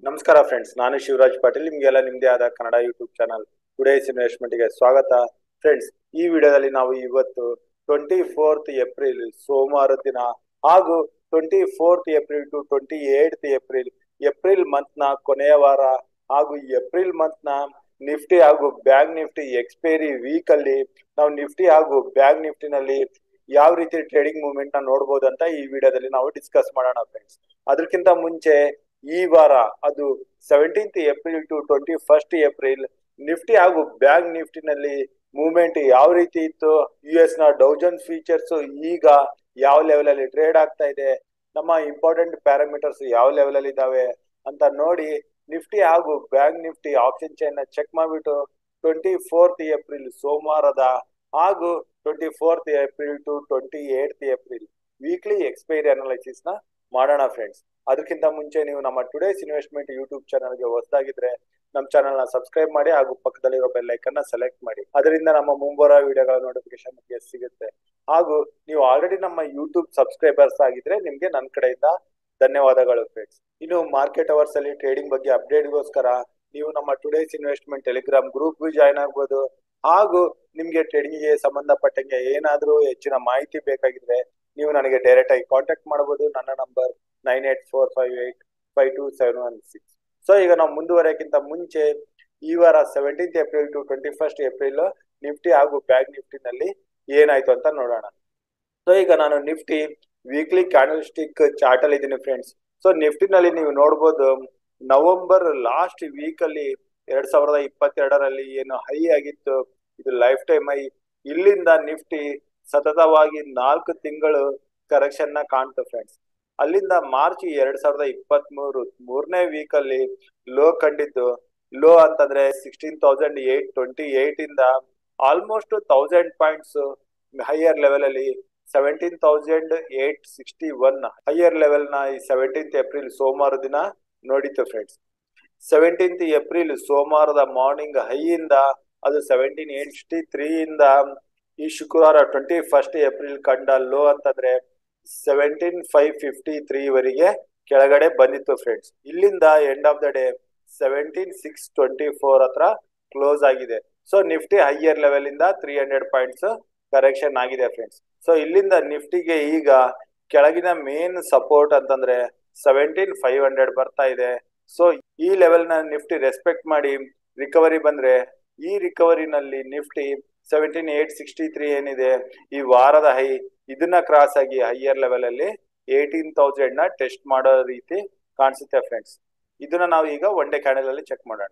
ನಮಸ್ಕಾರ ಫ್ರೆಂಡ್ಸ್ ನಾನು ಶಿವರಾಜ್ ಪಾಟೀಲ್ ನಿಮ್ಗೆಲ್ಲ ನಿಮ್ದೇ ಆದ ಕನ್ನಡ ಯೂಟ್ಯೂಬ್ ಚಾನಲ್ ಟುಡೇಸ್ ಇನ್ವೆಸ್ಟ್ಮೆಂಟ್ಗೆ ಸ್ವಾಗತ ಫ್ರೆಂಡ್ಸ್ ಈ ವಿಡಿಯೋದಲ್ಲಿ ನಾವು ಇವತ್ತು ಟ್ವೆಂಟಿ ಫೋರ್ತ್ ಏಪ್ರಿಲ್ ಸೋಮವಾರ ದಿನ ಹಾಗೂ twenty fourth April to twenty eight April April month ನ ಕೊನೆಯ ವಾರ ಹಾಗೂ ಏಪ್ರಿಲ್ ಮಂತ್ ನ ನಿಫ್ಟಿ ಹಾಗೂ ಬ್ಯಾಂಕ್ ನಿಫ್ಟಿ ಎಕ್ಸ್ಪೈರಿ ವೀಕ್ ಅಲ್ಲಿ ನಾವು ನಿಫ್ಟಿ ಹಾಗೂ ಬ್ಯಾಂಕ್ ನಿಫ್ಟಿನಲ್ಲಿ ಯಾವ ರೀತಿ ಟ್ರೇಡಿಂಗ್ ಮೂವ್ಮೆಂಟ್ ನ ನೋಡಬಹುದು ಅಂತ ಈ ವಿಡಿಯೋದಲ್ಲಿ ನಾವು ಡಿಸ್ಕಸ್ ಮಾಡೋಣ ಫ್ರೆಂಡ್ಸ್ ಅದಕ್ಕಿಂತ ಮುಂಚೆ ಈ ವಾರ ಅದು seventeenth April to twenty first April Nifty ಹಾಗೂ ಬ್ಯಾಂಕ್ ನಿಫ್ಟಿನಲ್ಲಿ ಮೂವ್ಮೆಂಟ್ ಯಾವ ರೀತಿ ಇತ್ತು ಯು ಎಸ್ ನ ಡೌಜನ್ ಫೀಚರ್ಸ್ ಈಗ ಯಾವ ಲೆವೆಲ್ ಅಲ್ಲಿ ಟ್ರೇಡ್ ಆಗ್ತಾ ಇದೆ ನಮ್ಮ ಇಂಪಾರ್ಟೆಂಟ್ ಪ್ಯಾರಾಮೀಟರ್ಸ್ ಯಾವ ಲೆವೆಲ್ ಅಲ್ಲಿ ಇದಾವೆ ಅಂತ ನೋಡಿ ನಿಫ್ಟಿ ಹಾಗೂ ಬ್ಯಾಂಕ್ ನಿಫ್ಟಿ ಆಪ್ಷನ್ ಚೈನ್ ನ ಚೆಕ್ ಮಾಡ್ಬಿಟ್ಟು ಟ್ವೆಂಟಿ ಫೋರ್ತ್ ಏಪ್ರಿಲ್ ಸೋಮವಾರದ ಹಾಗೂ twenty fourth April to twenty eight April weekly expiry analysis ನ ಮಾಡೋಣ ಫ್ರೆಂಡ್ಸ್ ಅದಕ್ಕಿಂತ ಮುಂಚೆ ನೀವು ನಮ್ಮ ಟುಡೇಸ್ ಇನ್ವೆಸ್ಟ್ಮೆಂಟ್ ಯೂಟ್ಯೂಬ್ ಚಾನಲ್ಗೆ ಹೊಸದಾಗಿದ್ರೆ ನಮ್ಮ ಚಾನಲ್ ನ ಸಬ್ಸ್ಕ್ರೈಬ್ ಮಾಡಿ ಹಾಗೂ ಪಕ್ಕದಲ್ಲಿರೋ ಬೆಲ್ ಐಕನ್ ನ ಸೆಲೆಕ್ಟ್ ಮಾಡಿ ಅದರಿಂದ ನಮ್ಮ ಮುಂಬರುವ ವಿಡಿಯೋಗಳ ನೋಟಿಫಿಕೇಶನ್ ನಿಮಗೆ ಸಿಗುತ್ತೆ ಹಾಗೂ ನೀವು ಆಲ್ರೆಡಿ ನಮ್ಮ ಯೂಟ್ಯೂಬ್ ಸಬ್ಸ್ಕ್ರೈಬರ್ಸ್ ಆಗಿದ್ರೆ ನಿಮ್ಗೆ ನನ್ನ ಕಡೆಯಿಂದ ಧನ್ಯವಾದಗಳು ಫ್ರೆಂಡ್ಸ್ ಇನ್ನು ಮಾರ್ಕೆಟ್ ಅವರ್ಸ್ ಅಲ್ಲಿ ಟ್ರೇಡಿಂಗ್ ಬಗ್ಗೆ ಅಪ್ಡೇಟ್ಗೋಸ್ಕರ ನೀವು ನಮ್ಮ Today's Investment Telegram group join ಆಗ್ಬೋದು ಹಾಗೂ ನಿಮ್ಗೆ ಟ್ರೇಡಿಂಗ್ ಗೆ ಸಂಬಂಧಪಟ್ಟಂಗೆ ಏನಾದ್ರೂ ಹೆಚ್ಚಿನ ಮಾಹಿತಿ ಬೇಕಾಗಿದ್ರೆ ನೀವು ನನಗೆ ಡೈರೆಕ್ಟ್ ಆಗಿ ಕಾಂಟ್ಯಾಕ್ಟ್ ಮಾಡಬಹುದು ನನ್ನ number nine eight four five eight five two seven one six so ಈಗ ನಾವು ಮುಂದುವರೆಯಕ್ಕಿಂತ ಮುಂಚೆ ಈ ವಾರ seventeenth April to twenty first April Nifty ಹಾಗೂ ಬ್ಯಾಂಕ್ ನಿಫ್ಟಿನಲ್ಲಿ ಏನಾಯ್ತು ಅಂತ ನೋಡೋಣ ಸೊ ಈಗ ನಾನು Nifty weekly candlestick chart ಅಲ್ಲಿ ಇದ್ದೀನಿ ಫ್ರೆಂಡ್ಸ್ ಸೊ ನಿಫ್ಟಿನಲ್ಲಿ ನೀವು ನೋಡ್ಬೋದು ನವೆಂಬರ್ ಲಾಸ್ಟ್ ವೀಕ್ ಅಲ್ಲಿ ಎರಡ್ ಸಾವಿರದ ಇಪ್ಪತ್ತೆರಡರಲ್ಲಿ ಏನು ಹೈ ಆಗಿತ್ತು ಇದು ಲೈಫ್ ಟೈಮ್ ಹೈ ಇಲ್ಲಿಂದ ನಿಫ್ಟಿ ಸತತವಾಗಿ ನಾಲ್ಕು ತಿಂಗಳು ಕರೆಕ್ಷನ್ ನ ಕಾಣ್ತು ಫ್ರೆಂಡ್ಸ್ ಅಲ್ಲಿಂದ ಮಾರ್ಚ್ ಎರಡ್ ಸಾವಿರದ ಇಪ್ಪತ್ತ್ ಮೂರು ಮೂರನೇ ವೀಕ್ ಅಲ್ಲಿ ಲೋ ಕಂಡಿದ್ದು ಲೋ ಅಂತಂದ್ರೆ sixteen thousand eight twenty eight ಇಂದ almost thousand points higher level ಅಲ್ಲಿ seventeen thousand eight sixty one higher level ನ ಈ ಸೆವೆಂಟೀನ್ತ್ ಏಪ್ರಿಲ್ ಸೋಮವಾರ ದಿನ ನೋಡಿತ್ತು ಫ್ರೆಂಡ್ಸ್ ಸೆವೆಂಟೀನ್ತ್ ಏಪ್ರಿಲ್ ಸೋಮವಾರದ ಮಾರ್ನಿಂಗ್ ಹೈ ಇಂದ ಅದು ಸೆವೆಂಟೀನ್ ಏಟ್ ಸಿಕ್ಸ್ಟಿ ತ್ರೀ ಇಂದ ಈ ಶುಕ್ರವಾರ ಟ್ವೆಂಟಿ ಫಸ್ಟ್ ಏಪ್ರಿಲ್ ಕಂಡ ಲೋ ಅಂತಂದ್ರೆ ಸೆವೆಂಟೀನ್ ಫೈವ್ ಫಿಫ್ಟಿ ತ್ರೀ ವರೆಗೆ ಕೆಳಗಡೆ ಬಂದಿತ್ತು ಫ್ರೆಂಡ್ಸ್ ಇಲ್ಲಿಂದ end of the day seventeen six twenty four ಹತ್ರ ಕ್ಲೋಸ್ ಆಗಿದೆ ಸೊ ನಿಫ್ಟಿ ಹೈಯರ್ ಲೆವೆಲ್ ಇಂದ ತ್ರೀ ಹಂಡ್ರೆಡ್ ಪಾಯಿಂಟ್ಸ್ ಕರೆಕ್ಷನ್ ಆಗಿದೆ ಫ್ರೆಂಡ್ಸ್ ಸೊ ಇಲ್ಲಿಂದ ನಿಫ್ಟಿಗೆ ಈಗ ಕೆಳಗಿನ ಮೇನ್ ಸಪೋರ್ಟ್ ಅಂತಂದ್ರೆ ಸೆವೆಂಟೀನ್ ಫೈವ್ ಹಂಡ್ರೆಡ್ ಬರ್ತಾ ಇದೆ ಸೊ ಈ ಲೆವೆಲ್ ನ ನಿಫ್ಟಿ ರೆಸ್ಪೆಕ್ಟ್ ಮಾಡಿ ರಿಕವರಿ ಬಂದ್ರೆ ಈ ರಿಕವರಿನಲ್ಲಿ Nifty seventeen eight sixty three ಏನಿದೆ ಈ ವಾರದ ಹೈ ಇದನ್ನ ಕ್ರಾಸ್ ಆಗಿ ಹೈಯರ್ ಲೆವೆಲ್ ಅಲ್ಲಿ ಏಯ್ಟೀನ್ ತೌಸಂಡ್ ನ ಟೆಸ್ಟ್ ಮಾಡೋ ರೀತಿ ಕಾಣಿಸುತ್ತೆ ಫ್ರೆಂಡ್ಸ್ ಇದನ್ನ ನಾವು ಈಗ ಒನ್ ಡೇ ಕ್ಯಾಂಡಲ್ ಅಲ್ಲಿ ಚೆಕ್ ಮಾಡೋಣ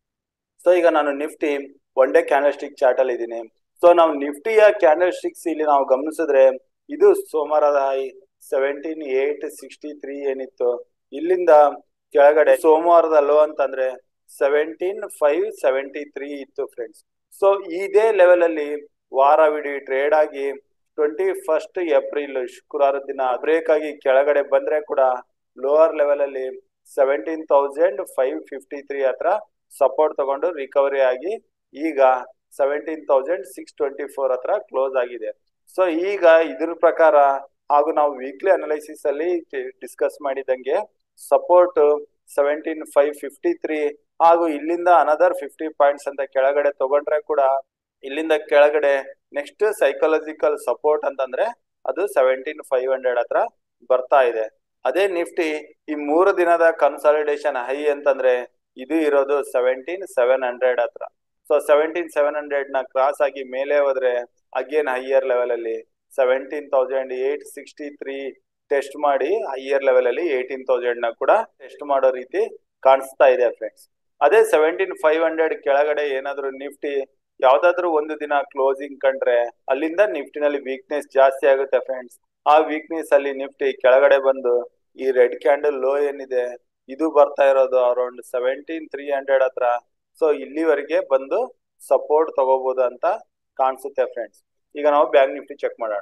ಸೊ ಈಗ ನಾನು Nifty one day candlestick chart ಅಲ್ಲಿ ಇದ್ದೀನಿ ಸೊ ನಾವು ನಿಫ್ಟಿಯ ಕ್ಯಾಂಡಲ್ ಸ್ಟಿಕ್ಸ್ ಇಲ್ಲಿ ನಾವು ಗಮನಿಸಿದ್ರೆ ಇದು ಸೋಮವಾರದ high seventeen eight sixty three ಏನಿತ್ತು ಇಲ್ಲಿಂದ ಕೆಳಗಡೆ ಸೋಮವಾರದ ಲೋ ಅಂತಂದ್ರೆ ಸೆವೆಂಟೀನ್ ಫೈವ್ ಸೆವೆಂಟಿ ತ್ರೀ ಇತ್ತು ಫ್ರೆಂಡ್ಸ್ ಸೊ ಇದೇ ಲೆವೆಲ್ ಅಲ್ಲಿ ವಾರವಿಡೀ ಟ್ರೇಡ್ ಆಗಿ ಟ್ವೆಂಟಿ ಫಸ್ಟ್ ಏಪ್ರಿಲ್ ಶುಕ್ರವಾರ ದಿನ ಬ್ರೇಕ್ ಆಗಿ ಕೆಳಗಡೆ ಬಂದ್ರೆ ಕೂಡ ಲೋವರ್ ಲೆವೆಲ್ ಅಲ್ಲಿ seventeen thousand five fifty three ಹತ್ರ ಸಪೋರ್ಟ್ ತಗೊಂಡು ರಿಕವರಿ ಆಗಿ ಈಗ seventeen thousand six twenty four ಹತ್ರ ಕ್ಲೋಸ್ ಆಗಿದೆ ಸೊ ಈಗ ಇದ್ರ ಪ್ರಕಾರ ಹಾಗೂ ನಾವು ವೀಕ್ಲಿ ಅನಾಲಿಸಿಸ್ ಅಲ್ಲಿ discuss ಮಾಡಿದಂಗೆ support seventeen five fifty three ಹಾಗೂ ಇಲ್ಲಿಂದ ಅನದರ್ ಫಿಫ್ಟಿ ಪಾಯಿಂಟ್ಸ್ ಅಂತ ಕೆಳಗಡೆ ತಗೊಂಡ್ರೆ ಕೂಡ ಇಲ್ಲಿಂದ ಕೆಳಗಡೆ ನೆಕ್ಸ್ಟ್ ಸೈಕಾಲಜಿಕಲ್ ಸಪೋರ್ಟ್ ಅಂತಂದ್ರೆ ಅದು ಸೆವೆಂಟೀನ್ ಫೈವ್ ಹಂಡ್ರೆಡ್ ಹತ್ರ ಬರ್ತಾ ಇದೆ ಅದೇ ನಿಫ್ಟಿ ಈ ಮೂರು ದಿನದ ಕನ್ಸಾಲಿಡೇಷನ್ ಹೈ ಅಂತಂದ್ರೆ ಇದು ಇರೋದು ಸೆವೆಂಟೀನ್ ಸೆವೆನ್ ಹಂಡ್ರೆಡ್ ಹತ್ರ ಸೊ ಸೆವೆಂಟೀನ್ ಸೆವೆನ್ ಹಂಡ್ರೆಡ್ ನ ಕ್ರಾಸ್ ಆಗಿ ಮೇಲೆ ಹೋದ್ರೆ ಅಗೇನ್ ಹೈಯರ್ ಲೆವೆಲ್ ಅಲ್ಲಿ seventeen thousand eight sixty three test ಮಾಡಿ ಹೈಯರ್ ಲೆವೆಲ್ ಅಲ್ಲಿ ಏಯ್ಟೀನ್ ತೌಸಂಡ್ ನ ಕೂಡ ಟೆಸ್ಟ್ ಮಾಡೋ ರೀತಿ ಕಾಣಿಸ್ತಾ ಇದೆ ಫ್ರೆಂಡ್ಸ್ ಅದೇ ಸೆವೆಂಟೀನ್ ಫೈವ್ ಹಂಡ್ರೆಡ್ ಕೆಳಗಡೆ ಏನಾದ್ರು ನಿಫ್ಟಿ ಯಾವ್ದಾದ್ರು ಒಂದು ದಿನ ಕ್ಲೋಸಿಂಗ್ ಕಂಡ್ರೆ ಅಲ್ಲಿಂದ ನಿಫ್ಟಿನಲ್ಲಿ ವೀಕ್ನೆಸ್ ಜಾಸ್ತಿ ಆಗುತ್ತೆ ಫ್ರೆಂಡ್ಸ್ ಆ ವೀಕ್ನೆಸ್ ಅಲ್ಲಿ ನಿಫ್ಟಿ ಕೆಳಗಡೆ ಬಂದು ಈ ರೆಡ್ ಕ್ಯಾಂಡಲ್ ಲೋ ಏನಿದೆ ಇದು ಬರ್ತಾ ಇರೋದು ಅರೌಂಡ್ ಸೆವೆಂಟೀನ್ ತ್ರೀ ಹಂಡ್ರೆಡ್ ಹತ್ರ ಸೊ ಇಲ್ಲಿವರೆಗೆ ಬಂದು ಸಪೋರ್ಟ್ ತಗೋಬಹುದು ಅಂತ ಕಾಣಿಸುತ್ತೆ ಫ್ರೆಂಡ್ಸ್ ಈಗ ನಾವು ಬ್ಯಾಂಕ್ ನಿಫ್ಟಿ ಚೆಕ್ ಮಾಡೋಣ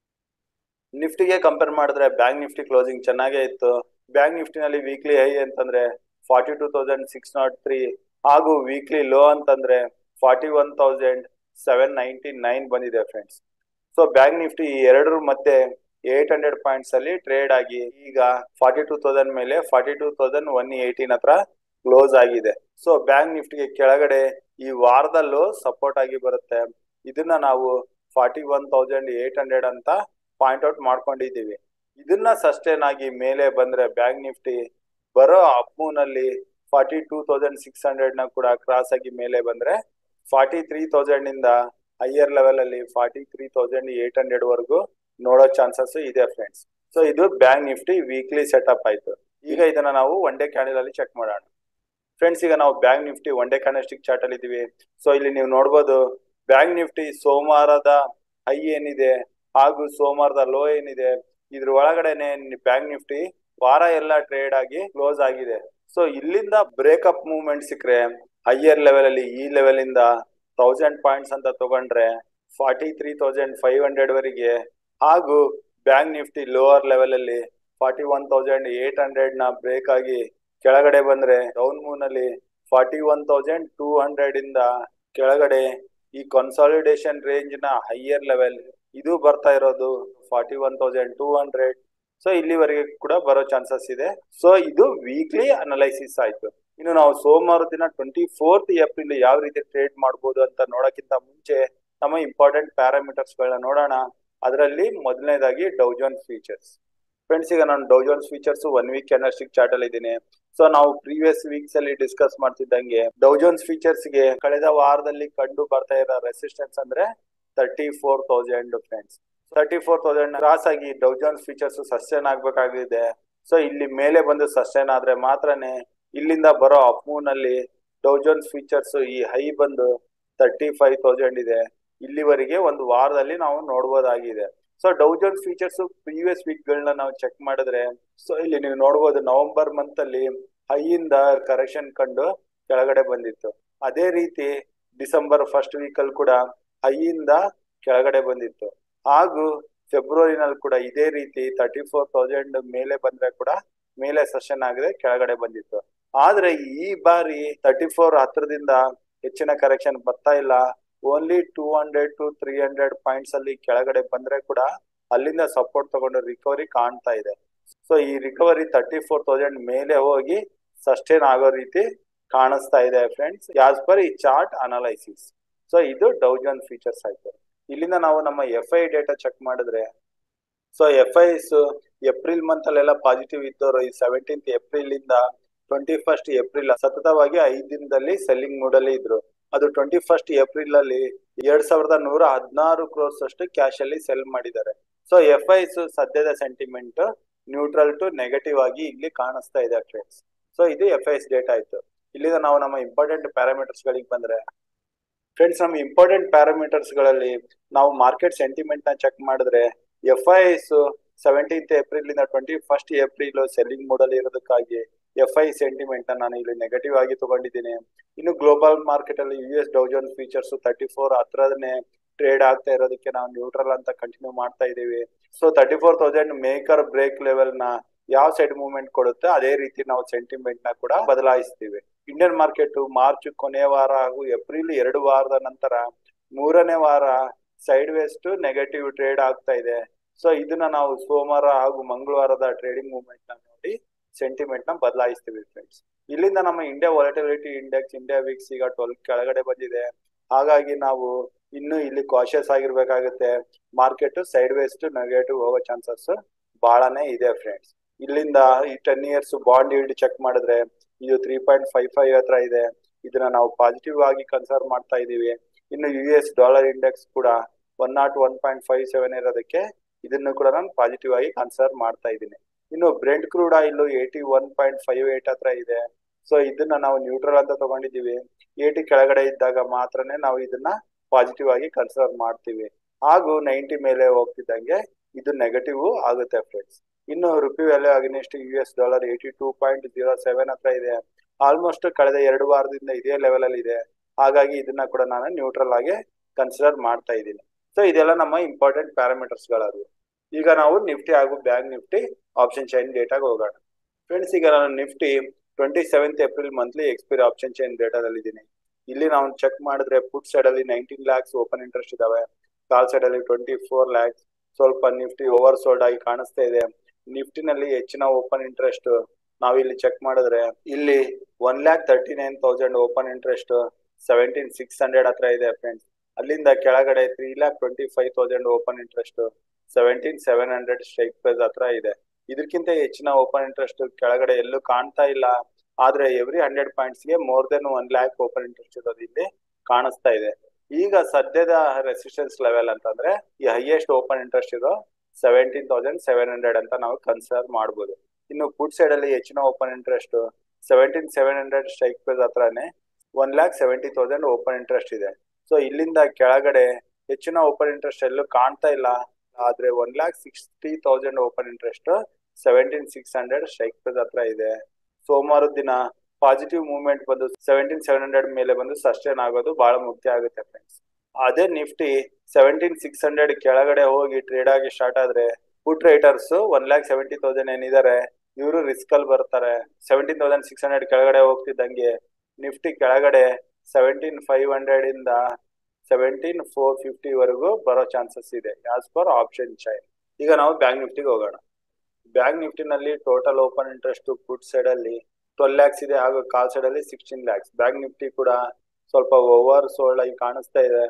ನಿಫ್ಟಿಗೆ ಕಂಪೇರ್ ಮಾಡಿದ್ರೆ ಬ್ಯಾಂಕ್ ನಿಫ್ಟಿ ಕ್ಲೋಸಿಂಗ್ ಚೆನ್ನಾಗೇ ಇತ್ತು ಬ್ಯಾಂಕ್ ನಿಫ್ಟಿನಲ್ಲಿ ವೀಕ್ಲಿ ಹೈ ಅಂತಂದ್ರೆ forty two thousand six nought three ಹಾಗೂ ವೀಕ್ಲಿ ಲೋ ಅಂತಂದ್ರೆ forty one thousand seven ninety nine ಬಂದಿದೆ ಫ್ರೆಂಡ್ಸ್ ಸೊ ಬ್ಯಾಂಕ್ ನಿಫ್ಟಿ ಎರಡರ ಮಧ್ಯೆ ಏಟ್ ಹಂಡ್ರೆಡ್ ಪಾಯಿಂಟ್ಸ್ ಅಲ್ಲಿ ಟ್ರೇಡ್ ಆಗಿ ಈಗ ಫಾರ್ಟಿ ಟೂ ತೌಸಂಡ್ ಮೇಲೆ forty two thousand one eighteen ಹತ್ರ ಕ್ಲೋಸ್ ಆಗಿದೆ ಸೊ ಬ್ಯಾಂಕ್ ನಿಫ್ಟಿಗೆ ಕೆಳಗಡೆ ಈ ವಾರದಲ್ಲೂ ಸಪೋರ್ಟ್ ಆಗಿ ಬರುತ್ತೆ ಇದನ್ನ ನಾವು forty one thousand eight hundred ಅಂತ ಪಾಯಿಂಟ್ ಔಟ್ ಮಾಡ್ಕೊಂಡಿದೀವಿ ಇದನ್ನ ಸಸ್ಟೈನ್ ಆಗಿ ಮೇಲೆ ಬಂದ್ರೆ ಬ್ಯಾಂಕ್ ನಿಫ್ಟಿ ಬರೋ ಅಪ್ಮೂನಲ್ಲಿ forty two thousand six hundred ನ ಕೂಡ ಕ್ರಾಸ್ ಆಗಿ ಮೇಲೆ ಬಂದ್ರೆ ಫಾರ್ಟಿ ತ್ರೀ ತೌಸಂಡ್ ಇಂದ ಹೈಯರ್ ಲೆವೆಲ್ ಅಲ್ಲಿ forty three thousand eight hundred ವರೆಗೂ ನೋಡೋ ಚಾನ್ಸಸ್ ಇದೆ ಫ್ರೆಂಡ್ಸ್ ಸೊ ಇದು ಬ್ಯಾಂಕ್ ನಿಫ್ಟಿ ವೀಕ್ಲಿ ಸೆಟಪ್ ಆಯ್ತು ಈಗ ಇದನ್ನ ನಾವು ಒನ್ ಡೇ ಕ್ಯಾಂಡಲ್ ಅಲ್ಲಿ ಚೆಕ್ ಮಾಡೋಣ ಫ್ರೆಂಡ್ಸ್ ಈಗ ನಾವು bank Nifty one day candlestick chart ಅಲ್ಲಿ ಇದೀವಿ ಸೊ ಇಲ್ಲಿ ನೀವು ನೋಡ್ಬೋದು ಬ್ಯಾಂಕ್ ನಿಫ್ಟಿ ಸೋಮವಾರದ ಹೈ ಏನಿದೆ ಹಾಗೂ ಸೋಮವಾರದ ಲೋ ಏನಿದೆ ಇದ್ರ ಒಳಗಡೆನೆ ಬ್ಯಾಂಕ್ ನಿಫ್ಟಿ ವಾರ ಎಲ್ಲ ಟ್ರೇಡ್ ಆಗಿ ಕ್ಲೋಸ್ ಆಗಿದೆ ಸೊ ಇಲ್ಲಿಂದ ಬ್ರೇಕಪ್ ಮೂವ್ಮೆಂಟ್ ಸಿಕ್ಕರೆ ಹೈಯರ್ ಲೆವೆಲ್ ಅಲ್ಲಿ ಈ ಲೆವೆಲ್ ಇಂದ ತೌಸಂಡ್ ಪಾಯಿಂಟ್ಸ್ ಅಂತ ತಗೊಂಡ್ರೆ forty three thousand five hundred ವರೆಗೆ ಹಾಗೂ ಬ್ಯಾಂಕ್ ನಿಫ್ಟಿ ಲೋವರ್ ಲೆವೆಲ್ ಅಲ್ಲಿ forty one thousand eight hundred ನ ಬ್ರೇಕ್ ಆಗಿ ಕೆಳಗಡೆ ಬಂದ್ರೆ ಡೌನ್ ಮೂನ್ ಅಲ್ಲಿ forty one thousand two hundred ಇಂದ ಕೆಳಗಡೆ ಈ ಕನ್ಸಾಲಿಡೇಷನ್ ರೇಂಜ್ ನ ಹೈಯರ್ ಲೆವೆಲ್ ಇದು ಬರ್ತಾ ಇರೋದು forty one thousand two hundred so ಇಲ್ಲಿವರೆಗೆ ಕೂಡ ಬರೋ ಚಾನ್ಸಸ್ ಇದೆ ಸೊ ಇದು ವೀಕ್ಲಿ ಅನಲೈಸಿಸ್ ಆಯ್ತು ಇನ್ನು ನಾವು ಸೋಮವಾರ ದಿನ ಟ್ವೆಂಟಿ ಫೋರ್ತ್ ಏಪ್ರಿಲ್ ಯಾವ ರೀತಿ ಟ್ರೇಡ್ ಮಾಡ್ಬೋದು ಅಂತ ನೋಡಕ್ಕಿಂತ ಮುಂಚೆ ನಮ್ಮ ಇಂಪಾರ್ಟೆಂಟ್ ಪ್ಯಾರಾಮೀಟರ್ಸ್ ಗಳನ್ನ ನೋಡೋಣ ಅದರಲ್ಲಿ ಮೊದಲನೇದಾಗಿ ಡೌಜೋನ್ಸ್ ಫೀಚರ್ಸ್ ಫ್ರೆಂಡ್ಸ್ ಈಗ ನಾನು Dow Jones futures one week candlestick chart ಅಲ್ಲಿ ಇದ್ದೀನಿ ಸೊ ನಾವು ಪ್ರೀವಿಯಸ್ ವೀಕ್ಸ್ ಅಲ್ಲಿ ಡಿಸ್ಕಸ್ ಮಾಡ್ತಿದ್ದಂಗೆ ಡೌಜೋನ್ಸ್ ಫೀಚರ್ಸ್ ಗೆ ಕಳೆದ ವಾರದಲ್ಲಿ ಕಂಡು ಬರ್ತಾ ಇರೋ ರೆಸಿಸ್ಟೆನ್ಸ್ ಅಂದ್ರೆ thirty four thousand friends thirty four thousand cross ಆಗಿ ಡೌಜೋನ್ಸ್ ಫೀಚರ್ಸ್ ಸಸ್ಟೈನ್ ಆಗ್ಬೇಕಾಗಿದೆ ಸೊ ಇಲ್ಲಿ ಮೇಲೆ ಬಂದು ಸಸ್ಟೈನ್ ಆದ್ರೆ ಮಾತ್ರನೇ ಇಲ್ಲಿಂದ ಬರೋ ಅಪ್ಮೂನ್ ಅಲ್ಲಿ ಡೌಜೋನ್ಸ್ ಫೀಚರ್ಸ್ ಈ ಹೈ ಬಂದು ತರ್ಟಿ ಫೈವ್ ತೌಸಂಡ್ ಇದೆ ಇಲ್ಲಿವರೆಗೆ ಒಂದು ವಾರದಲ್ಲಿ ನಾವು ನೋಡಬಹುದಾಗಿದೆ so Dow Jones futures previous week ಗಳನ್ನ ನಾವು ಚೆಕ್ ಮಾಡಿದ್ರೆ ಸೊ ಇಲ್ಲಿ ನೀವು ನೋಡಬಹುದು ನವೆಂಬರ್ ಮಂತ್ ಅಲ್ಲಿ ಹೈಯಿಂದ ಕರೆಕ್ಷನ್ ಕಂಡು ಕೆಳಗಡೆ ಬಂದಿತ್ತು ಅದೇ ರೀತಿ ಡಿಸೆಂಬರ್ ಫಸ್ಟ್ ವೀಕ್ ಅಲ್ಲಿ ಕೂಡ ಹೈಯಿಂದ ಕೆಳಗಡೆ ಬಂದಿತ್ತು ಹಾಗೂ ಫೆಬ್ರವರಿನಲ್ಲಿ ಕೂಡ ಇದೇ ರೀತಿ ತರ್ಟಿ ಫೋರ್ ತೌಸಂಡ್ ಮೇಲೆ ಬಂದ್ರೆ ಕೂಡ ಮೇಲೆ ಸೆಷನ್ ಆಗದೆ ಕೆಳಗಡೆ ಬಂದಿತ್ತು ಆದ್ರೆ ಈ ಬಾರಿ ತರ್ಟಿ ಫೋರ್ ಹತ್ರದಿಂದ ಹೆಚ್ಚಿನ ಕರೆಕ್ಷನ್ ಬರ್ತಾ ಇಲ್ಲ only two hundred to three hundred points ಅಲ್ಲಿ ಕೆಳಗಡೆ ಬಂದ್ರೆ ಕೂಡ ಅಲ್ಲಿಂದ ಸಪೋರ್ಟ್ ತಗೊಂಡು ರಿಕವರಿ ಕಾಣ್ತಾ ಇದೆ ಸೊ ಈ ರಿಕವರಿ ತರ್ಟಿ ಫೋರ್ ತೌಸಂಡ್ ಮೇಲೆ ಹೋಗಿ ಸಸ್ಟೈನ್ ಆಗೋ ರೀತಿ ಕಾಣಿಸ್ತಾ ಇದೆ ಫ್ರೆಂಡ್ಸ್ ಯಾಸ್ ಪರ್ ಈ ಚಾರ್ಟ್ ಅನಲೈಸಿಸ್ ಸೊ ಇದು ಡೌಜನ್ ಫೀಚರ್ಸ್ ಆಯ್ತು ಇಲ್ಲಿಂದ ನಾವು ನಮ್ಮ ಎಫ್ ಐ ಡೇಟಾ ಚೆಕ್ ಮಾಡಿದ್ರೆ so F Is April month ಅಲ್ಲೆಲ್ಲ ಪಾಸಿಟಿವ್ ಇದ್ದವರು ಈ ಸೆವೆಂಟೀನ್ತ್ ಏಪ್ರಿಲ್ ಇಂದ ಟ್ವೆಂಟಿ ಫಸ್ಟ್ ಏಪ್ರಿಲ್ ಸತತವಾಗಿ ಐದ್ ದಿನದಲ್ಲಿ ಸೆಲ್ಲಿಂಗ್ ಮೂಡ್ ಅಲ್ಲಿ ಇದ್ರು ಅದು ಟ್ವೆಂಟಿ ಫಸ್ಟ್ ಏಪ್ರಿಲ್ ಅಲ್ಲಿ ಎರಡ್ ಸಾವಿರದ ನೂರ ಹದಿನಾರು ಕ್ರೋರ್ಸ್ ಅಷ್ಟು ಕ್ಯಾಶ್ ಅಲ್ಲಿ ಸೆಲ್ ಮಾಡಿದ್ದಾರೆ ಸೊ ಎಫ್ ಐಸ್ ಸದ್ಯದ ಸೆಂಟಿಮೆಂಟ್ ನ್ಯೂಟ್ರಲ್ ಟು ನೆಗೆಟಿವ್ ಆಗಿ ಇಲ್ಲಿ ಕಾಣಿಸ್ತಾ ಇದೆ ಫ್ರೆಂಡ್ಸ್ ಸೊ ಇದು ಎಫ್ ಐಸ್ ಡೇಟಾ ಆಯ್ತು ಇಲ್ಲಿಂದ ನಾವು ನಮ್ಮ ಇಂಪಾರ್ಟೆಂಟ್ ಪ್ಯಾರಾಮೀಟರ್ಸ್ ಗಳಿಗೆ ಬಂದ್ರೆ ಫ್ರೆಂಡ್ಸ್ ನಮ್ಮ ಇಂಪಾರ್ಟೆಂಟ್ ಪ್ಯಾರಾಮೀಟರ್ಸ್ ಗಳಲ್ಲಿ ನಾವು ಮಾರ್ಕೆಟ್ ಸೆಂಟಿಮೆಂಟ್ ನ ಚೆಕ್ ಮಾಡಿದ್ರೆ ಎಫ್ ಐಸ್ ಸೆವೆಂಟೀನ್ತ್ ಏಪ್ರಿಲ್ ಇಂದ twenty first April selling mode ಅಲ್ಲಿ ಇರೋದಕ್ಕಾಗಿ ಎಫ್ ಐ ಸೆಂಟಿಮೆಂಟ್ ನಾನು ಇಲ್ಲಿ ನೆಗೆಟಿವ್ ಆಗಿ ತಗೊಂಡಿದ್ದೀನಿ ಇನ್ನು ಗ್ಲೋಬಲ್ ಮಾರ್ಕೆಟ್ ಅಲ್ಲಿ U S Dow Jones futures thirty four ಹತ್ರದನೆ ಟ್ರೇಡ್ ಆಗ್ತಾ ಇರೋದಕ್ಕೆ ನಾವು ನ್ಯೂಟ್ರಲ್ ಅಂತ ಕಂಟಿನ್ಯೂ ಮಾಡ್ತಾ ಇದೀವಿ so thirty four thousand make or break level ನ ಯಾವ ಸೈಡ್ ಮೂವ್ಮೆಂಟ್ ಕೊಡುತ್ತೆ ಅದೇ ರೀತಿ ನಾವು ಸೆಂಟಿಮೆಂಟ್ ನ ಕೂಡ ಬದಲಾಯಿಸ್ತೀವಿ ಇಂಡಿಯನ್ ಮಾರ್ಕೆಟ್ ಮಾರ್ಚ್ ಕೊನೆಯ ವಾರ ಹಾಗೂ ಏಪ್ರಿಲ್ ಎರಡು ವಾರದ ನಂತರ ಮೂರನೇ ವಾರ ಸೈಡ್ ವೇಸ್ಟ್ ನೆಗೆಟಿವ್ ಟ್ರೇಡ್ ಆಗ್ತಾ ಇದೆ ಸೊ ಇದನ್ನ ನಾವು ಸೋಮವಾರ ಹಾಗೂ ಮಂಗಳವಾರದ ಟ್ರೇಡಿಂಗ್ ಮೂವ್ಮೆಂಟ್ ನ ನೋಡಿ ಸೆಂಟಿಮೆಂಟ್ ನ ಬದಲಾಯಿಸ್ತೀವಿ ಫ್ರೆಂಡ್ಸ್ ಇಲ್ಲಿಂದ ನಮ್ಮ India volatility index India VIX ಈಗ ಟ್ವೆಲ್ ಕೆಳಗಡೆ ಬಂದಿದೆ ಹಾಗಾಗಿ ನಾವು ಇನ್ನು ಇಲ್ಲಿ ಕಾಶಿಯಸ್ ಆಗಿರ್ಬೇಕಾಗುತ್ತೆ ಮಾರ್ಕೆಟ್ ಸೈಡ್ ವೇಸ್ಟ್ ನೆಗೆಟಿವ್ ಹೋಗೋ ಚಾನ್ಸಸ್ ಬಹಳನೇ ಇದೆ ಫ್ರೆಂಡ್ಸ್ ಇಲ್ಲಿಂದ ಈ ten years bond yield check ಮಾಡಿದ್ರೆ ಇದು ತ್ರೀ ಪಾಯಿಂಟ್ ಫೈವ್ ಫೈವ್ ಹತ್ರ ಇದೆ ಇದನ್ನ ನಾವು ಪಾಸಿಟಿವ್ ಆಗಿ ಕನ್ಸಿಡರ್ ಮಾಡ್ತಾ ಇದೀವಿ ಇನ್ನು ಯು ಎಸ್ ಡಾಲರ್ ಇಂಡೆಕ್ಸ್ ಕೂಡ one nought one point five seven ಇರೋದಕ್ಕೆ ಇದನ್ನು ಕೂಡ ನಾನು ಪಾಸಿಟಿವ್ ಆಗಿ ಕನ್ಸಿಡರ್ ಮಾಡ್ತಾ ಇದ್ದೀನಿ ಇನ್ನು Brent crude oil eighty one point five eight ಹತ್ರ ಇದೆ ಸೊ ಇದನ್ನ ನಾವು ನ್ಯೂಟ್ರಲ್ ಅಂತ ತಗೊಂಡಿದೀವಿ ಏಟಿ ಕೆಳಗಡೆ ಇದ್ದಾಗ ಮಾತ್ರನೇ ನಾವು ಇದನ್ನ ಪಾಸಿಟಿವ್ ಆಗಿ ಕನ್ಸಿಡರ್ ಮಾಡ್ತೀವಿ ಹಾಗೂ ನೈಂಟಿ ಮೇಲೆ ಹೋಗ್ತಿದ್ದಂಗೆ ಇದು ನೆಗೆಟಿವ್ ಆಗುತ್ತೆ ಫ್ರೆಂಡ್ಸ್ ಇನ್ನು rupee value against U S dollar eighty two point zero seven ಹತ್ರ ಇದೆ ಆಲ್ಮೋಸ್ಟ್ ಕಳೆದ ಎರಡು ವಾರದಿಂದ ಇದೇ ಲೆವೆಲ್ ಅಲ್ಲಿ ಇದೆ ಹಾಗಾಗಿ ಇದನ್ನ ಕೂಡ ನಾನು ನ್ಯೂಟ್ರಲ್ ಆಗಿ ಕನ್ಸಿಡರ್ ಮಾಡ್ತಾ ಇದ್ದೀನಿ ಸೊ ಇದೆಲ್ಲ ನಮ್ಮ ಇಂಪಾರ್ಟೆಂಟ್ ಪ್ಯಾರಾಮೀಟರ್ಸ್ ಗಳಾದವು ಈಗ ನಾವು ನಿಫ್ಟಿ ಹಾಗೂ ಬ್ಯಾಂಕ್ ನಿಫ್ಟಿ ಆಪ್ಷನ್ ಚೈನ್ ಡೇಟಾಗೆ ಹೋಗೋಣ ಫ್ರೆಂಡ್ಸ್ ಈಗ ನಾನು Nifty twenty seventh April monthly expiry option chain ಡೇಟಾದಲ್ಲಿ ಇದ್ದೀನಿ ಇಲ್ಲಿ ನಾವು ಚೆಕ್ ಮಾಡಿದ್ರೆ ಪುಟ್ ಸೈಡ್ ಅಲ್ಲಿ ನೈನ್ಟೀನ್ ಲ್ಯಾಕ್ಸ್ ಓಪನ್ ಇಂಟ್ರೆಸ್ಟ್ ಇದಾವೆ ಕಾಲ್ ಸೈಡ್ ಅಲ್ಲಿ ಟ್ವೆಂಟಿ ಫೋರ್ ಲ್ಯಾಕ್ಸ್ ಸ್ವಲ್ಪ ನಿಫ್ಟಿ ಓವರ್ ಸೋಲ್ಡ್ ಆಗಿ ಕಾಣಿಸ್ತಾ ಇದೆ ನಿಫ್ಟಿನಲ್ಲಿ ಹೆಚ್ಚಿನ ಓಪನ್ ಇಂಟ್ರೆಸ್ಟ್ ನಾವಿಲ್ಲಿ ಚೆಕ್ ಮಾಡಿದ್ರೆ ಇಲ್ಲಿ one lakh thirty nine thousand open interest seventeen six hundred ಹತ್ರ ಇದೆ ಫ್ರೆಂಡ್ಸ್ ಅಲ್ಲಿಂದ ಕೆಳಗಡೆ three lakh twenty five thousand open interest seventeen seven hundred strike price ಹತ್ರ ಇದೆ ಇದಕ್ಕಿಂತ ಹೆಚ್ಚಿನ ಓಪನ್ ಇಂಟ್ರೆಸ್ಟ್ ಕೆಳಗಡೆ ಎಲ್ಲೂ ಕಾಣ್ತಾ ಇಲ್ಲ ಆದ್ರೆ ಎವ್ರಿ ಹಂಡ್ರೆಡ್ ಪಾಯಿಂಟ್ಸ್ ಗೆ more than one lakh open interest ಇರೋದು ಇಲ್ಲಿ ಕಾಣಿಸ್ತಾ ಇದೆ ಈಗ ಸದ್ಯದ ರೆಸಿಸ್ಟೆನ್ಸ್ ಲೆವೆಲ್ ಅಂತಂದ್ರೆ ಈ ಹೈಯೆಸ್ಟ್ ಓಪನ್ ಇಂಟ್ರೆಸ್ಟ್ ಇರೋ ಸೆವೆಂಟೀನ್ ತೌಸಂಡ್ ಸೆವೆನ್ ಹಂಡ್ರೆಡ್ ಅಂತ ನಾವು ಕನ್ಸಿಡರ್ ಮಾಡಬಹುದು ಇನ್ನು ಫುಡ್ ಸೈಡ್ ಅಲ್ಲಿ ಹೆಚ್ಚಿನ open interest seventeen seven hundred strike price ಹತ್ರನೇ one lakh seventy thousand open interest ಇದೆ ಸೊ ಇಲ್ಲಿಂದ ಕೆಳಗಡೆ ಹೆಚ್ಚಿನ ಓಪನ್ ಇಂಟ್ರೆಸ್ಟ್ ಎಲ್ಲೂ ಕಾಣ್ತಾ ಇಲ್ಲ ಆದ್ರೆ one lakh sixty thousand open interest seventeen six hundred strike price ಹತ್ರ ಇದೆ ಸೋಮವಾರದ ದಿನ ಪಾಸಿಟಿವ್ ಮೂವ್ಮೆಂಟ್ ಬಂದು ಸೆವೆಂಟೀನ್ ಸೆವೆನ್ ಹಂಡ್ರೆಡ್ ಮೇಲೆ ಬಂದು ಸಸ್ಟೈನ್ ಆಗೋದು ಬಹಳ ಮುಖ್ಯ ಆಗುತ್ತೆ ಫ್ರೆಂಡ್ಸ್ ಅದೇ ನಿಫ್ಟಿ ಸೆವೆಂಟೀನ್ ಸಿಕ್ಸ್ ಹಂಡ್ರೆಡ್ ಕೆಳಗಡೆ ಹೋಗಿ ಟ್ರೇಡ್ ಆಗಿ ಸ್ಟಾರ್ಟ್ ಆದ್ರೆ put writers one lakh seventy thousand ಏನಿದ್ದಾರೆ ಇವರು ರಿಸ್ಕ್ ಅಲ್ಲಿ ಬರ್ತಾರೆ ಸೆವೆಂಟೀನ್ ತೌಸಂಡ್ ಸಿಕ್ಸ್ ಹಂಡ್ರೆಡ್ ಕೆಳಗಡೆ ಹೋಗ್ತಿದ್ದಂಗೆ ನಿಫ್ಟಿ ಕೆಳಗಡೆ ಸೆವೆಂಟೀನ್ ಫೈವ್ ಹಂಡ್ರೆಡ್ ಇಂದ ಸೆವೆಂಟೀನ್ ಫೋರ್ ಫಿಫ್ಟಿ ವರೆಗೂ ಬರೋ ಚಾನ್ಸಸ್ ಇದೆ ಆಸ್ ಪರ್ ಆಪ್ಷನ್ ಚೈನ್ ಈಗ ನಾವು ಬ್ಯಾಂಕ್ ನಿಫ್ಟಿಗೆ ಹೋಗೋಣ ಬ್ಯಾಂಕ್ ನಿಫ್ಟಿನಲ್ಲಿ total open interest put side ಅಲ್ಲಿ ಟ್ವೆಲ್ ಲ್ಯಾಕ್ಸ್ ಇದೆ ಹಾಗೂ ಕಾಲ್ ಸೈಡ್ ಅಲ್ಲಿ ಸಿಕ್ಸ್ಟೀನ್ ಲ್ಯಾಕ್ಸ್ ಬ್ಯಾಂಕ್ ನಿಫ್ಟಿ ಕೂಡ ಸ್ವಲ್ಪ ಓವರ್ ಸೋಲ್ಡ್ ಆಗಿ ಕಾಣಿಸ್ತಾ ಇದೆ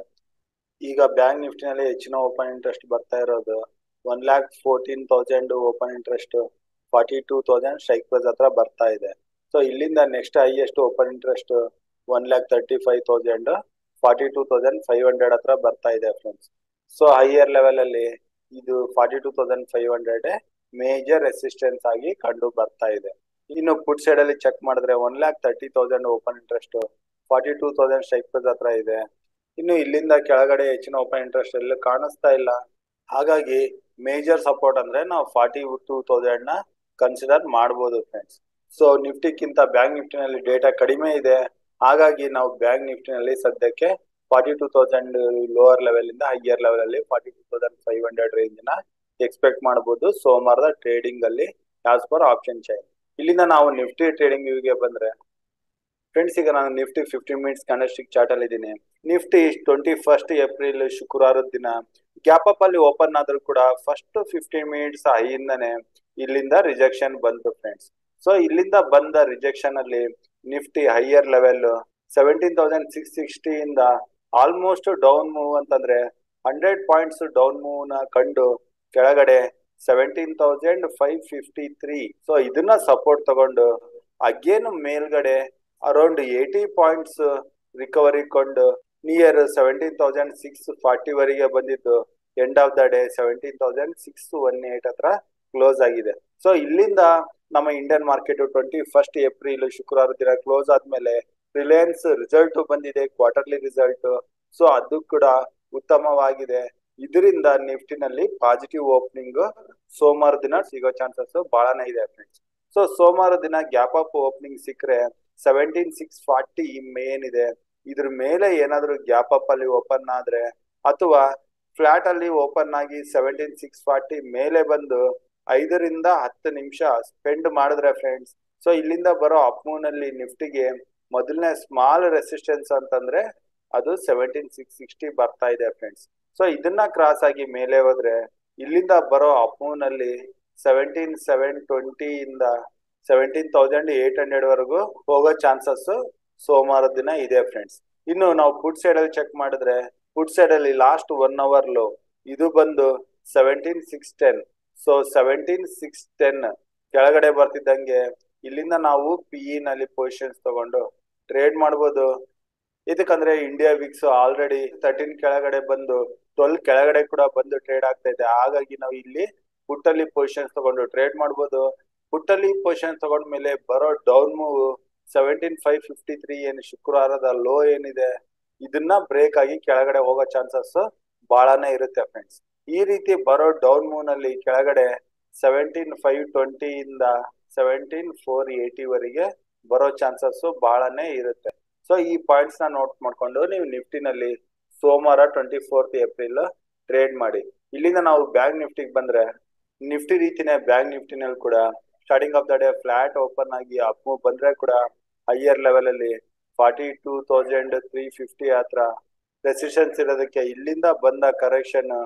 ಈಗ ಬ್ಯಾಂಕ್ ನಿಫ್ಟಿನಲ್ಲಿ ಹೆಚ್ಚಿನ ಓಪನ್ ಇಂಟ್ರೆಸ್ಟ್ ಬರ್ತಾ ಇರೋದು one lakh fourteen thousand open interest forty two thousand strike price ಹತ್ರ ಬರ್ತಾ ಇದೆ ಸೊ ಇಲ್ಲಿಂದ next highest open interest one lakh thirty five thousand forty two thousand five hundred ಹತ್ರ ಬರ್ತಾ ಇದೆ ಫ್ರೆಂಡ್ಸ್ ಸೊ ಹೈಯರ್ ಲೆವೆಲ್ ಅಲ್ಲಿ ಇದು forty two thousand five hundred major resistance ಆಗಿ ಕಂಡು ಬರ್ತಾ ಇದೆ ಇನ್ನು ಫುಡ್ ಸೈಡ್ ಅಲ್ಲಿ ಚೆಕ್ ಮಾಡಿದ್ರೆ one lakh thirty thousand open interest forty two thousand strike price ಹತ್ರ ಇದೆ ಇನ್ನು ಇಲ್ಲಿಂದ ಕೆಳಗಡೆ ಹೆಚ್ಚಿನ ಓಪನ್ ಇಂಟ್ರೆಸ್ಟ್ ಎಲ್ಲೂ ಕಾಣಿಸ್ತಾ ಇಲ್ಲ ಹಾಗಾಗಿ ಮೇಜರ್ ಸಪೋರ್ಟ್ ಅಂದ್ರೆ ನಾವು ಫಾರ್ಟಿ ಟೂ ತೌಸಂಡ್ ನ ಕನ್ಸಿಡರ್ ಮಾಡಬಹುದು ಫ್ರೆಂಡ್ಸ್ ಸೊ ನಿಫ್ಟಿಕ್ಕಿಂತ ಬ್ಯಾಂಕ್ ನಿಫ್ಟಿನಲ್ಲಿ ಡೇಟಾ ಕಡಿಮೆ ಇದೆ ಹಾಗಾಗಿ ನಾವು ಬ್ಯಾಂಕ್ ನಿಫ್ಟಿನಲ್ಲಿ ಸದ್ಯಕ್ಕೆ forty two thousand lower level ಇಂದ ಹೈಯರ್ ಲೆವೆಲ್ ಅಲ್ಲಿ forty two thousand five hundred range ನ ಎಕ್ಸ್ಪೆಕ್ಟ್ ಮಾಡಬಹುದು ಸೋಮವಾರದ ಟ್ರೇಡಿಂಗ್ ಅಲ್ಲಿ ಆಸ್ ಪರ್ ಆಪ್ಷನ್ ಚೈನ್ ಇಲ್ಲಿಂದ ನಾವು ನಿಫ್ಟಿ ಟ್ರೇಡಿಂಗ್ ಗೆ ಬಂದ್ರೆ ಫ್ರೆಂಡ್ಸ್ ಈಗ ನಾನು Nifty fifty minutes candlestick chart ಅಲ್ಲಿ ಇದ್ದೀನಿ ನಿಫ್ಟಿ ಟ್ವೆಂಟಿ ಫಸ್ಟ್ ಏಪ್ರಿಲ್ ಶುಕ್ರವಾರದ ದಿನ ಗ್ಯಾಪ್ ಅಪ್ ಅಲ್ಲಿ ಓಪನ್ ಆದ್ರೂ ಕೂಡ ಫಸ್ಟ್ ಫಿಫ್ಟೀನ್ ಮಿನಿಟ್ಸ್ ಹೈಯಿಂದಾನೆ ಇಲ್ಲಿಂದ ರಿಜೆಕ್ಷನ್ ಬಂತು ಫ್ರೆಂಡ್ಸ್ ಸೊ ಇಲ್ಲಿಂದ ಬಂದ ರಿಜೆಕ್ಷನ್ ಅಲ್ಲಿ Nifty higher level seventeen thousand six sixty ಇಂದ ಆಲ್ಮೋಸ್ಟ್ ಡೌನ್ ಮೂವ್ ಅಂತಂದ್ರೆ ಹಂಡ್ರೆಡ್ ಪಾಯಿಂಟ್ಸ್ ಡೌನ್ ಮೂವ್ ನ ಕಂಡು ಕೆಳಗಡೆ seventeen thousand five fifty three so ಇದನ್ನ ಸಪೋರ್ಟ್ ತಗೊಂಡು ಅಗೇನ್ ಮೇಲ್ಗಡೆ ಅರೌಂಡ್ ಏಯ್ಟಿ ಪಾಯಿಂಟ್ಸ್ ರಿಕವರಿ ಕೊಂಡು near seventeen thousand six forty ವರೆಗೆ ಬಂದಿದ್ದು end of the day seventeen thousand six one eight ಹತ್ರ ಕ್ಲೋಸ್ ಆಗಿದೆ ಸೊ ಇಲ್ಲಿಂದ ನಮ್ಮ Indian market twenty first April ಶುಕ್ರವಾರ ದಿನ ಕ್ಲೋಸ್ ಆದ್ಮೇಲೆ ರಿಲಯನ್ಸ್ ರಿಸಲ್ಟ್ ಬಂದಿದೆ ಕ್ವಾರ್ಟರ್ಲಿ ರಿಸಲ್ಟ್ ಸೊ ಅದು ಕೂಡ ಉತ್ತಮವಾಗಿದೆ ಇದರಿಂದ ನಿಫ್ಟಿನಲ್ಲಿ ಪಾಸಿಟಿವ್ ಓಪನಿಂಗ್ ಸೋಮವಾರ ದಿನ ಸಿಗೋ ಚಾನ್ಸಸ್ ಬಹಳನೇ ಇದೆ ಫ್ರೆಂಡ್ಸ್ ಸೊ ಸೋಮವಾರ ದಿನ ಗ್ಯಾಪ್ ಅಪ್ ಓಪನಿಂಗ್ ಸಿಕ್ಕರೆ ಸೆವೆಂಟೀನ್ ಸಿಕ್ಸ್ ಫಾರ್ಟಿ ಮೇನ್ ಇದೆ ಇದ್ರ ಮೇಲೆ ಏನಾದ್ರು ಗ್ಯಾಪ್ ಅಪ್ ಅಲ್ಲಿ ಓಪನ್ ಆದ್ರೆ ಅಥವಾ ಫ್ಲಾಟ್ ಅಲ್ಲಿ ಓಪನ್ ಆಗಿ ಸೆವೆಂಟೀನ್ ಸಿಕ್ಸ್ ಫಾರ್ಟಿ ಮೇಲೆ ಬಂದು ಐದರಿಂದ ಹತ್ತು ನಿಮಿಷ ಸ್ಪೆಂಡ್ ಮಾಡಿದ್ರೆ ಫ್ರೆಂಡ್ಸ್ ಸೊ ಇಲ್ಲಿಂದ ಬರೋ ಅಪ್ಮೂನ್ ಅಲ್ಲಿ ನಿಫ್ಟಿಗೆ ಮೊದಲನೇ ಸ್ಮಾಲ್ ರೆಸಿಸ್ಟೆನ್ಸ್ ಅಂತಂದ್ರೆ ಅದು ಸೆವೆಂಟೀನ್ ಸಿಕ್ಸ್ ಸಿಕ್ಸ್ಟಿ ಬರ್ತಾ ಇದೆ ಫ್ರೆಂಡ್ಸ್ ಸೊ ಇದನ್ನ ಕ್ರಾಸ್ ಆಗಿ ಮೇಲೆ ಹೋದ್ರೆ ಇಲ್ಲಿಂದ ಬರೋ ಅಪ್ಮೂನ್ ಅಲ್ಲಿ ಸೆವೆಂಟೀನ್ ಸೆವೆನ್ ಟ್ವೆಂಟಿ ಇಂದ ಸೆವೆಂಟೀನ್ ತೌಸಂಡ್ ಏಟ್ ಹಂಡ್ರೆಡ್ ವರೆಗೂ ಹೋಗೋ ಚಾನ್ಸಸ್ ಸೋಮವಾರದ ದಿನ ಇದೆ ಫ್ರೆಂಡ್ಸ್ ಇನ್ನು ನಾವು ಫುಡ್ ಸೈಡ್ ಅಲ್ಲಿ ಚೆಕ್ ಮಾಡಿದ್ರೆ ಫುಡ್ ಸೈಡ್ ಅಲ್ಲಿ ಲಾಸ್ಟ್ ಒನ್ ಅವರ್ ಲೋ ಇದು ಬಂದು seventeen six ten so seventeen six ten ಕೆಳಗಡೆ ಬರ್ತಿದ್ದಂಗೆ ಇಲ್ಲಿಂದ ನಾವು ಪಿ ಇ ನಲ್ಲಿ ಪೊಸಿಷನ್ಸ್ ತಗೊಂಡು ಟ್ರೇಡ್ ಮಾಡ್ಬೋದು ಇದಕ್ಕಂದ್ರೆ ಇಂಡಿಯಾ ವಿಕ್ಸ್ ಆಲ್ರೆಡಿ ತರ್ಟೀನ್ ಕೆಳಗಡೆ ಬಂದು ಟ್ವೆಲ್ ಕೆಳಗಡೆ ಕೂಡ ಬಂದು ಟ್ರೇಡ್ ಆಗ್ತಾ ಇದೆ ಹಾಗಾಗಿ ನಾವು ಇಲ್ಲಿ ಪುಟ್ ಅಲ್ಲಿ ಪೊಸಿಷನ್ಸ್ ತಗೊಂಡು ಟ್ರೇಡ್ ಮಾಡ್ಬೋದು ಪುಟ್ ಅಲ್ಲಿ ಪೊಸಿಷನ್ ತಗೊಂಡ್ಮೇಲೆ ಬರೋ down move seventeen five fifty three ಏನು ಶುಕ್ರವಾರದ ಲೋ ಏನಿದೆ ಇದನ್ನ ಬ್ರೇಕ್ ಆಗಿ ಕೆಳಗಡೆ ಹೋಗೋ ಚಾನ್ಸಸ್ ಬಹಳನೇ ಇರುತ್ತೆ ಫ್ರೆಂಡ್ಸ್ ಈ ರೀತಿ ಬರೋ ಡೌನ್ ಮೂವ್ ನಲ್ಲಿ ಕೆಳಗಡೆ ಸೆವೆಂಟೀನ್ ಫೈವ್ ಟ್ವೆಂಟಿ ಇಂದ ಸೆವೆಂಟೀನ್ ಫೋರ್ ಏಯ್ಟಿ ವರೆಗೆ ಬರೋ ಚಾನ್ಸಸ್ ಬಹಳನೇ ಇರುತ್ತೆ ಸೊ ಈ ಪಾಯಿಂಟ್ಸ್ ನ ನೋಟ್ ಮಾಡ್ಕೊಂಡು ನೀವು ನಿಫ್ಟಿನಲ್ಲಿ ಸೋಮವಾರ ಟ್ವೆಂಟಿ ಫೋರ್ತ್ ಏಪ್ರಿಲ್ ಟ್ರೇಡ್ ಮಾಡಿ ಇಲ್ಲಿಂದ ನಾವು ಬ್ಯಾಂಕ್ ನಿಫ್ಟಿಗೆ ಬಂದ್ರೆ ನಿಫ್ಟಿ ರೀತಿನೇ ಬ್ಯಾಂಕ್ ನಿಫ್ಟಿನಲ್ಲಿ ಕೂಡ starting of the day flat open ಆಗಿ ಅಪ್ ಮೂವ್ ಬಂದ್ರೆ ಕೂಡ ಹೈಯರ್ ಲೆವೆಲ್ ಅಲ್ಲಿ forty two thousand three fifty ಹತ್ರ ರೆಸಿಸ್ಟೆನ್ಸ್ ಇರೋದಕ್ಕೆ ಇಲ್ಲಿಂದ ಬಂದ ಕರೆಕ್ಷನ್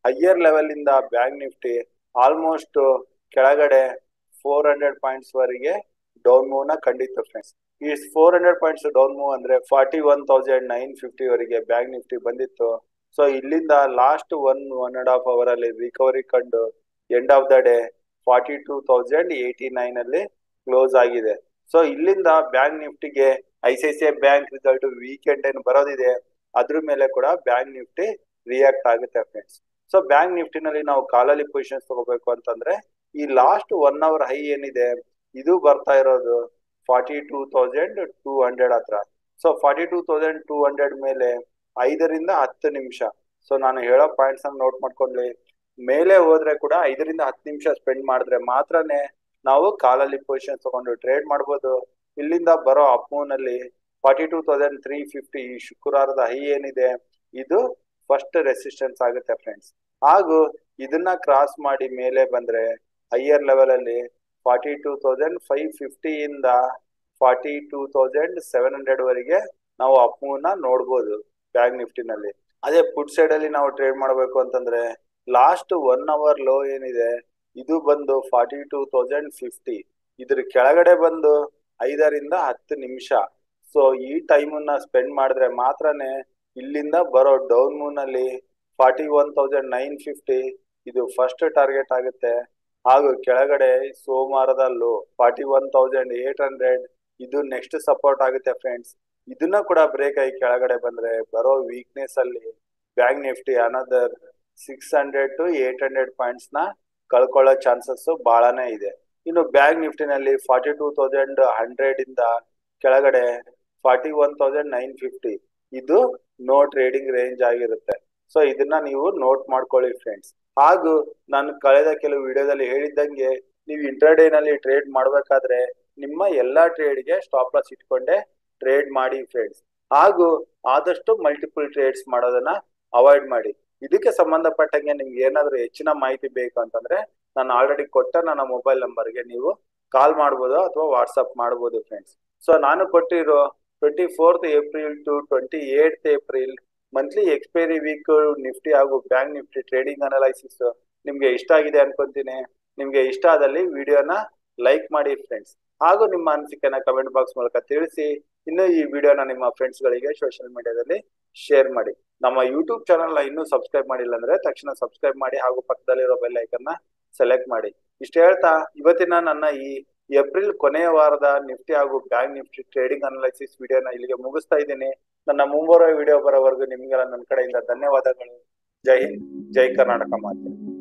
ಹೈಯರ್ ಲೆವೆಲ್ ಇಂದ ಬ್ಯಾಂಕ್ ನಿಫ್ಟಿ ಆಲ್ಮೋಸ್ಟ್ ಕೆಳಗಡೆ ಫೋರ್ ಹಂಡ್ರೆಡ್ ಪಾಯಿಂಟ್ಸ್ ವರೆಗೆ ಡೌನ್ ಮೂವ್ ನ ಕಂಡಿತ್ತು ಫ್ರೆಂಡ್ಸ್ ಈ four hundred points down move ಅಂದ್ರೆ forty one thousand nine fifty ವರೆಗೆ ಬ್ಯಾಂಕ್ ನಿಫ್ಟಿ ಬಂದಿತ್ತು ಸೊ ಇಲ್ಲಿಂದ last one one and half hour ಅಲ್ಲಿ ರಿಕವರಿ ಕಂಡು end of the day forty two thousand eighty nine ಅಲ್ಲಿ ಕ್ಲೋಸ್ ಆಗಿದೆ ಸೊ ಇಲ್ಲಿಂದ ಬ್ಯಾಂಕ್ ನಿಫ್ಟಿಗೆ I C I C I bank result weekend ಏನು ಬರೋದಿದೆ ಅದ್ರ ಮೇಲೆ ಕೂಡ ಬ್ಯಾಂಕ್ ನಿಫ್ಟಿ ರಿಯಾಕ್ಟ್ ಆಗುತ್ತೆ ಫ್ರೆಂಡ್ಸ್ ಸೊ ಬ್ಯಾಂಕ್ ನಿಫ್ಟಿನಲ್ಲಿ ನಾವು ಕಾಲಲ್ಲಿ ಪೊಸಿಷನ್ಸ್ ತಗೋಬೇಕು ಅಂತಂದ್ರೆ ಈ ಲಾಸ್ಟ್ ಒನ್ ಅವರ್ ಹೈ ಏನಿದೆ ಇದು ಬರ್ತಾ ಇರೋದು forty two thousand two hundred ಹತ್ರ so forty two thousand two hundred ಮೇಲೆ ಐದರಿಂದ ಹತ್ತು ನಿಮಿಷ ಸೊ ನಾನು ಹೇಳೋ ಪಾಯಿಂಟ್ಸ್ ಅನ್ನು ನೋಟ್ ಮಾಡ್ಕೊಳ್ಳಿ ಮೇಲೆ ಹೋದ್ರೆ ಕೂಡ ಐದರಿಂದ ಹತ್ತು ನಿಮಿಷ ಸ್ಪೆಂಡ್ ಮಾಡಿದ್ರೆ ಮಾತ್ರನೇ ನಾವು ಕಾಲಲ್ಲಿ ಪೊಸಿಷನ್ ತಗೊಂಡು ಟ್ರೇಡ್ ಮಾಡ್ಬೋದು ಇಲ್ಲಿಂದ ಬರೋ ಅಪ್ಮೂವ್ ನಲ್ಲಿ forty two thousand three fifty ಶುಕ್ರವಾರದ ಹೈ ಏನಿದೆ ಇದು ಫಸ್ಟ್ ರೆಸಿಸ್ಟೆನ್ಸ್ ಆಗುತ್ತೆ ಫ್ರೆಂಡ್ಸ್ ಹಾಗೂ ಇದನ್ನ ಕ್ರಾಸ್ ಮಾಡಿ ಮೇಲೆ ಬಂದ್ರೆ ಹೈಯರ್ ಲೆವೆಲ್ ಅಲ್ಲಿ forty two thousand five fifty ಇಂದ forty two thousand seven hundred ವರೆಗೆ ನಾವು ಅಪ್ಮೂವ್ ನ ನೋಡ್ಬೋದು ಬ್ಯಾಂಕ್ ನಿಫ್ಟಿನಲ್ಲಿ ಅದೇ ಪುಟ್ ಸೈಡ್ ಅಲ್ಲಿ ನಾವು ಟ್ರೇಡ್ ಮಾಡಬೇಕು ಅಂತಂದ್ರೆ ಲಾಸ್ಟ್ ಒನ್ ಅವರ್ ಲೋ ಏನಿದೆ ಇದು ಬಂದು ಫಾರ್ಟಿ ಟೂ ತೌಸಂಡ್ ಫಿಫ್ಟಿ ಇದ್ರ ಕೆಳಗಡೆ ಬಂದು ಐದರಿಂದ ಹತ್ತು ನಿಮಿಷ ಸೊ ಈ ಟೈಮನ್ನ ಸ್ಪೆಂಡ್ ಮಾಡಿದ್ರೆ ಮಾತ್ರನೇ ಇಲ್ಲಿಂದ ಬರೋ ಡೌನ್ ಮೂನ್ ಅಲ್ಲಿ forty one thousand nine fifty ಇದು ಫಸ್ಟ್ ಟಾರ್ಗೆಟ್ ಆಗುತ್ತೆ ಹಾಗೂ ಕೆಳಗಡೆ ಸೋಮವಾರದ low forty one thousand eight hundred ಇದು ನೆಕ್ಸ್ಟ್ ಸಪೋರ್ಟ್ ಆಗುತ್ತೆ ಫ್ರೆಂಡ್ಸ್ ಇದನ್ನ ಕೂಡ ಬ್ರೇಕ್ ಆಗಿ ಕೆಳಗಡೆ ಬಂದ್ರೆ ಬರೋ ವೀಕ್ನೆಸ್ ಅಲ್ಲಿ bank Nifty another six hundred to eight hundred points ನ ಕಳ್ಕೊಳ್ಳೋ ಚಾನ್ಸಸ್ ಬಹಳನೇ ಇದೆ ಇನ್ನು ಬ್ಯಾಂಕ್ ನಿಫ್ಟಿನಲ್ಲಿ ಫಾರ್ಟಿ ಟೂ ತೌಸಂಡ್ ಹಂಡ್ರೆಡ್ ಇಂದ ಕೆಳಗಡೆ forty one thousand nine fifty ಇದು ನೋ ಟ್ರೇಡಿಂಗ್ ರೇಂಜ್ ಆಗಿರುತ್ತೆ ಸೊ ಇದನ್ನ ನೀವು ನೋಟ್ ಮಾಡ್ಕೊಳ್ಳಿ ಫ್ರೆಂಡ್ಸ್ ಹಾಗೂ ನಾನು ಕಳೆದ ಕೆಲವು ವಿಡಿಯೋದಲ್ಲಿ ಹೇಳಿದ್ದಂಗೆ ನೀವು ಇಂಟರ್ಡೇ ನಲ್ಲಿ ಟ್ರೇಡ್ ಮಾಡಬೇಕಾದ್ರೆ ನಿಮ್ಮ ಎಲ್ಲಾ ಟ್ರೇಡ್ಗೆ ಸ್ಟಾಪ್ ಲಾಸ್ ಇಟ್ಕೊಂಡೆ ಟ್ರೇಡ್ ಮಾಡಿ ಫ್ರೆಂಡ್ಸ್ ಹಾಗೂ ಆದಷ್ಟು ಮಲ್ಟಿಪಲ್ ಟ್ರೇಡ್ಸ್ ಮಾಡೋದನ್ನ ಅವಾಯ್ಡ್ ಮಾಡಿ ಇದಕ್ಕೆ ಸಂಬಂಧಪಟ್ಟಂಗೆ ನಿಮ್ಗೆ ಏನಾದ್ರೂ ಹೆಚ್ಚಿನ ಮಾಹಿತಿ ಬೇಕು ಅಂತಂದ್ರೆ ನಾನು ಆಲ್ರೆಡಿ ಕೊಟ್ಟ ನನ್ನ ಮೊಬೈಲ್ ನಂಬರ್ಗೆ ನೀವು ಕಾಲ್ ಮಾಡ್ಬೋದು ಅಥವಾ ವಾಟ್ಸಪ್ ಮಾಡ್ಬೋದು ಫ್ರೆಂಡ್ಸ್ ಸೊ ನಾನು ಕೊಟ್ಟಿರೋ twenty fourth April to twenty eight April monthly expiry week Nifty ಹಾಗೂ ಬ್ಯಾಂಕ್ ನಿಫ್ಟಿ ಟ್ರೇಡಿಂಗ್ ಅನಲೈಸಿಸ್ ನಿಮ್ಗೆ ಇಷ್ಟ ಆಗಿದೆ ಅನ್ಕೊಂತೀನಿ ನಿಮ್ಗೆ ಇಷ್ಟ ಆದಲ್ಲಿ ವಿಡಿಯೋನ ಲೈಕ್ ಮಾಡಿ ಫ್ರೆಂಡ್ಸ್ ಹಾಗೂ ನಿಮ್ಮ ಅನಿಸಿಕೆನ ಕಮೆಂಟ್ ಬಾಕ್ಸ್ ಮೂಲಕ ತಿಳಿಸಿ ಇನ್ನು ಈ ವಿಡಿಯೋನ ನಿಮ್ಮ ಫ್ರೆಂಡ್ಸ್ ಗಳಿಗೆ ಸೋಷಿಯಲ್ ಮೀಡಿಯಾದಲ್ಲಿ ಶೇರ್ ಮಾಡಿ ನಮ್ಮ ಯೂಟ್ಯೂಬ್ ಚಾನಲ್ ನ ಇನ್ನೂ ಸಬ್ಸ್ಕ್ರೈಬ್ ಮಾಡಿಲ್ಲ ಅಂದ್ರೆ ತಕ್ಷಣ ಸಬ್ಸ್ಕ್ರೈಬ್ ಮಾಡಿ ಹಾಗೂ ಪಕ್ಕದಲ್ಲಿರೋ ಬೆಲ್ ಐಕನ್ ನ ಸೆಲೆಕ್ಟ್ ಮಾಡಿ ಇಷ್ಟ ಹೇಳ್ತಾ ಇವತ್ತಿನ ನನ್ನ ಈ ಏಪ್ರಿಲ್ ಕೊನೆಯ ವಾರದ ನಿಫ್ಟಿ ಹಾಗೂ ಬ್ಯಾಂಕ್ ನಿಫ್ಟಿ ಟ್ರೇಡಿಂಗ್ ಅನಲೈಸಿಸ್ ವಿಡಿಯೋನ ಇಲ್ಲಿಗೆ ಮುಗಿಸ್ತಾ ಇದ್ದೀನಿ ನನ್ನ ಮುಂಬರುವ ವಿಡಿಯೋ ಬರೋವರೆಗೂ ನಿಮ್ಗೆಲ್ಲ ನನ್ನ ಕಡೆಯಿಂದ ಧನ್ಯವಾದಗಳು ಜೈ ಹಿಂದ್ ಜೈ ಕರ್ನಾಟಕ ಮಾತೆ